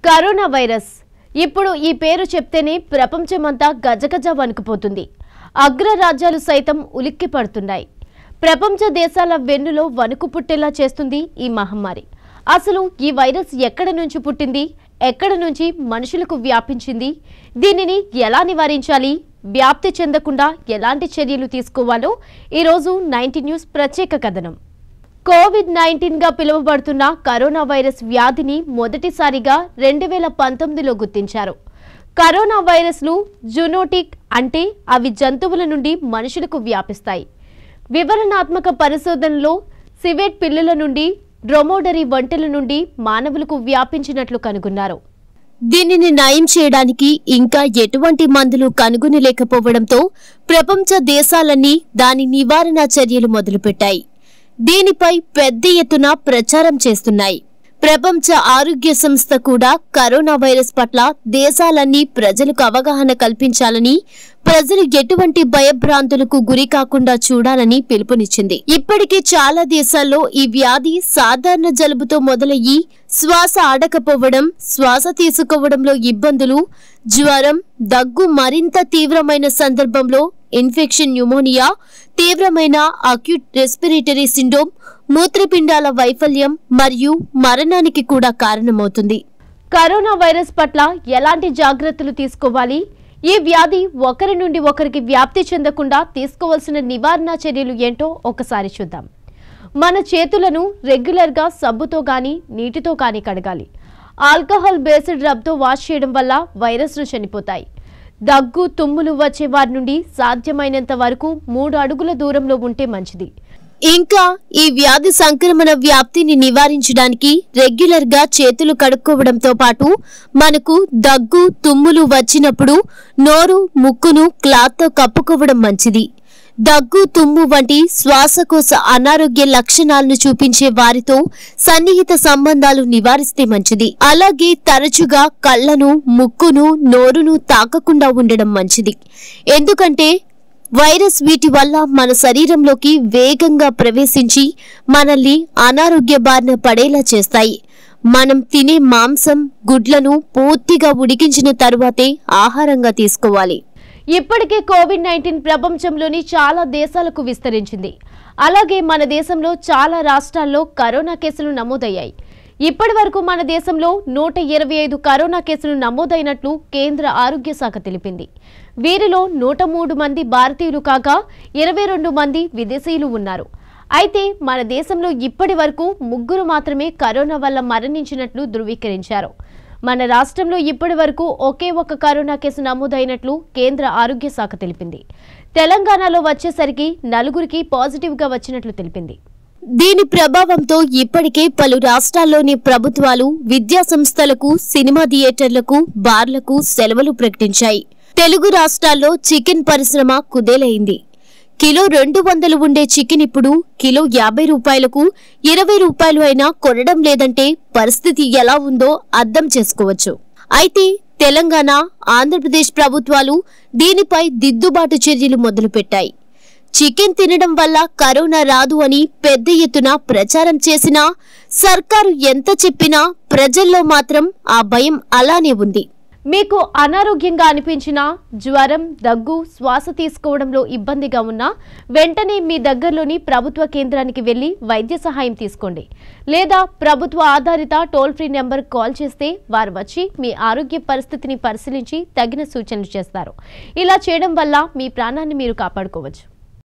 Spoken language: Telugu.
కరోనా వైరస్ ఇప్పుడు ఈ పేరు చెప్తేనే ప్రపంచమంతా గజగజ వణుకుపోతుంది అగ్రరాజ్యాలు సైతం ఉలిక్కి పడుతున్నాయి ప్రపంచ దేశాల వెన్నులో వణుకు పుట్టేలా చేస్తుంది ఈ మహమ్మారి అసలు ఈ వైరస్ ఎక్కడ నుంచి పుట్టింది ఎక్కడ నుంచి మనుషులకు వ్యాపించింది దీనిని ఎలా నివారించాలి వ్యాప్తి చెందకుండా ఎలాంటి చర్యలు తీసుకోవాలో ఈరోజు నైన్టీ న్యూస్ ప్రత్యేక కథనం కోవిడ్ నైన్టీన్ గా పిలువబడుతున్న కరోనా వైరస్ వ్యాధిని మొదటిసారిగా రెండు వేల పంతొమ్మిదిలో గుర్తించారు కరోనా వైరస్లు జునోటిక్ అంటే అవి జంతువుల నుండి మనుషులకు వ్యాపిస్తాయి వివరణాత్మక పరిశోధనలో సివెట్ పిల్లుల నుండి డ్రొమోడరీ వంటల నుండి మానవులకు వ్యాపించినట్లు కనుగొన్నారు దీనిని నయం చేయడానికి ఇంకా ఎటువంటి మందులు కనుగొనలేకపోవడంతో ప్రపంచ దేశాలన్నీ దాని నివారణ చర్యలు మొదలుపెట్టాయి దీనిపై పెద్ద ఎత్తున ప్రచారం చేస్తున్నాయి ప్రపంచ ఆరోగ్య సంస్థ కూడా కరోనా వైరస్ పట్ల దేశాలన్నీ ప్రజలకు అవగాహన కల్పించాలని ప్రజలు ఎటువంటి భయభ్రాంతులకు గురి కాకుండా చూడాలని పిలుపునిచ్చింది ఇప్పటికే చాలా దేశాల్లో ఈ వ్యాధి సాధారణ జలుబుతో మొదలయ్యి శ్వాస ఆడకపోవడం శ్వాస తీసుకోవడంలో ఇబ్బందులు జ్వరం దగ్గు మరింత తీవ్రమైన సందర్భంలో ఇన్ఫెక్షన్ న్యూమోనియా తీవ్రమైన అక్యూట్ రెస్పిరేటరీ సిండ్రోమ్ మూత్రపిండాల వైఫల్యం మరియు మరణానికి కూడా కారణమవుతుంది కరోనా వైరస్ పట్ల ఎలాంటి జాగ్రత్తలు తీసుకోవాలి ఈ వ్యాధి ఒకరి నుండి ఒకరికి వ్యాప్తి చెందకుండా తీసుకోవాల్సిన నివారణ చర్యలు ఏంటో ఒకసారి చూద్దాం మన చేతులను రెగ్యులర్గా సబ్బుతో కానీ నీటితో కానీ కడగాలి ఆల్కహాల్ బేస్డ్ రబ్తో వాష్ చేయడం వల్ల వైరస్లు చనిపోతాయి దగ్గు తుమ్ములు వచ్చే వారి నుండి సాధ్యమైనంత వరకు మూడు అడుగుల దూరంలో ఉంటే మంచిది ఇంకా ఈ వ్యాధి సంక్రమణ వ్యాప్తిని నివారించడానికి రెగ్యులర్ గా చేతులు కడుక్కోవడంతో పాటు మనకు దగ్గు తుమ్ములు వచ్చినప్పుడు నోరు ముక్కును క్లాత్ తో కప్పుకోవడం మంచిది దగ్గు తుమ్ము వంటి శ్వాసకోశ అనారోగ్య లక్షణాలను చూపించే వారితో సన్నిహిత సంబంధాలు నివారిస్తే మంచిది అలాగే తరచుగా కళ్ళను ముక్కును నోరును తాకకుండా ఉండడం మంచిది ఎందుకంటే వైరస్ వీటి వల్ల మన శరీరంలోకి వేగంగా ప్రవేశించి మనల్ని అనారోగ్య బారిన పడేలా చేస్తాయి మనం తినే మాంసం గుడ్లను పూర్తిగా ఉడికించిన తరువాతే ఆహారంగా తీసుకోవాలి ఇప్పటికే కోవిడ్ నైన్టీన్ ప్రపంచంలోని చాలా దేశాలకు విస్తరించింది అలాగే మన దేశంలో చాలా రాష్ట్రాల్లో కరోనా కేసులు నమోదయ్యాయి ఇప్పటి వరకు మన దేశంలో నూట ఇరవై ఐదు కరోనా కేసులు నమోదైనట్లు కేంద్ర ఆరోగ్య శాఖ తెలిపింది వీరిలో నూట మూడు మంది భారతీయులు కాగా ఇరవై రెండు మంది విదేశీయులు ఉన్నారు అయితే మన దేశంలో ఇప్పటి వరకు ముగ్గురు మాత్రమే కరోనా వల్ల మరణించినట్లు ధృవీకరించారు మన రాష్ట్రంలో ఇప్పటి వరకు ఒకే ఒక కరోనా కేసు నమోదైనట్లు కేంద్ర ఆరోగ్య శాఖ తెలిపింది తెలంగాణలో వచ్చేసరికి నలుగురికి పాజిటివ్గా వచ్చినట్లు తెలిపింది దీని ప్రభావంతో ఇప్పటికే పలు రాష్ట్రాల్లోని ప్రభుత్వాలు విద్యా సంస్థలకు సినిమా థియేటర్లకు బార్లకు సెలవులు ప్రకటించాయి తెలుగు రాష్ట్రాల్లో చికెన్ పరిశ్రమ కుదేలైంది కిలో రెండు వందలు ఉండే చికెన్ ఇప్పుడు కిలో యాభై రూపాయలకు ఇరవై రూపాయలు అయినా కొనడం లేదంటే పరిస్థితి ఎలా ఉందో అర్థం చేసుకోవచ్చు అయితే తెలంగాణ ఆంధ్రప్రదేశ్ ప్రభుత్వాలు దీనిపై దిద్దుబాటు చర్యలు మొదలుపెట్టాయి చికెన్ తినడం వల్ల కరోనా రాదు అని పెద్ద ఎత్తున ప్రచారం చేసినా సర్కారు ఎంత చెప్పినా ప్రజల్లో మాత్రం ఆ భయం అలానే ఉంది మీకు అనారోగ్యంగా అనిపించినా జ్వరం దగ్గు శ్వాస తీసుకోవడంలో ఇబ్బందిగా ఉన్నా వెంటనే మీ దగ్గరలోని ప్రభుత్వ కేంద్రానికి వెళ్లి వైద్య సహాయం తీసుకోండి లేదా ప్రభుత్వ ఆధారిత టోల్ ఫ్రీ నెంబర్ కాల్ చేస్తే వారు వచ్చి మీ ఆరోగ్య పరిస్థితిని పరిశీలించి తగిన సూచనలు చేస్తారు ఇలా చేయడం వల్ల మీ ప్రాణాన్ని మీరు కాపాడుకోవచ్చు